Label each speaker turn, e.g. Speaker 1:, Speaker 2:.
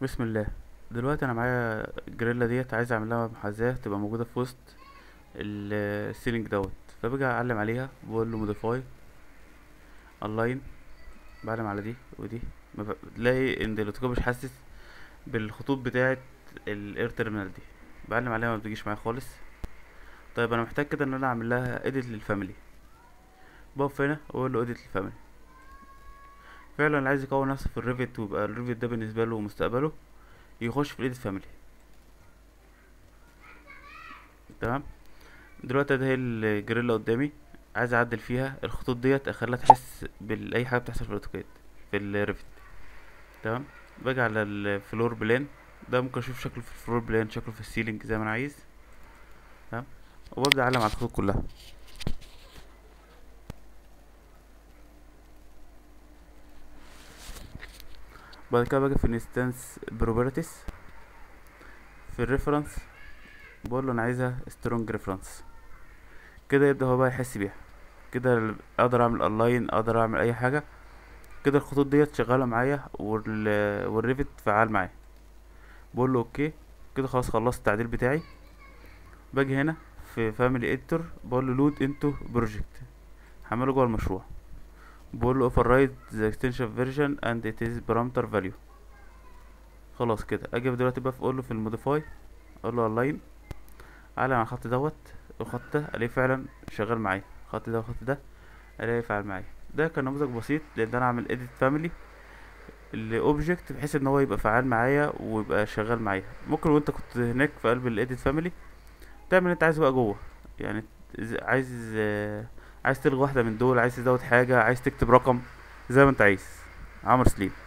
Speaker 1: بسم الله دلوقتي انا معايا الجريلا ديت عايز اعملها محاذاة تبقى موجودة في وسط ال- السيلينج دوت فباجي اعلم عليها بقول له موديفاي الاين بعلم على دي ودي ما ب- بتلاقي ان الاوتوكاد مش حاسس بالخطوط بتاعة الاير تيرمينال دي بعلم عليها ما بتجيش معايا خالص طيب انا محتاج كده ان انا اعمل لها اديت للفاميلي بقف هنا واقول له اديت للفاميلي فعلا اللي عايز يكون نفسه في الريفت ويبقى الريفت ده بالنسبه له مستقبله يخش في الايديت فاميلي تمام دلوقتي ده هي الجريلا قدامي عايز اعدل فيها الخطوط ديت اخليها تحس باي حاجه بتحصل في الاوتوكاد في الريفت تمام باجي على الفلور بلان ده ممكن اشوف شكله في الفلور بلان شكله في السيلينج زي ما انا عايز تمام وببدا اعلم على الخطوط كلها بعد كده باجي في الانستنس بروبرتيز في الريفرنس بقول له انا عايزها سترونج ريفرنس كده يبدا هو بقى يحس بيها كده ال- اقدر اعمل اونلاين اقدر اعمل اي حاجه كده الخطوط ديت شغاله معايا وال والريفت فعال معايا بقول له اوكي كده خلاص خلصت التعديل بتاعي باجي هنا في فاميلي اديتور بقول له لود انتو بروجكت هعمله جوه المشروع بقول له override the extension version and it is parameter value خلاص كده اجي دلوقتي بقى في اقول له في الموديفاي اقول له align اعلم على الخط دوت الخط ده الاقيه فعلا شغال معايا الخط ده والخط ده الاقيه فعال معايا ده كان نموذج بسيط لان انا اعمل edit family لاوبجكت بحيث ان هو يبقى فعال معايا ويبقى شغال معايا ممكن وانت كنت هناك في قلب الايديت فاميلي تعمل اللي انت عايزه بقى جوه يعني ز- عايز آه، عايز تلغي واحده من دول عايز تزود حاجه عايز تكتب رقم زي ما انت عايز عمرو سليم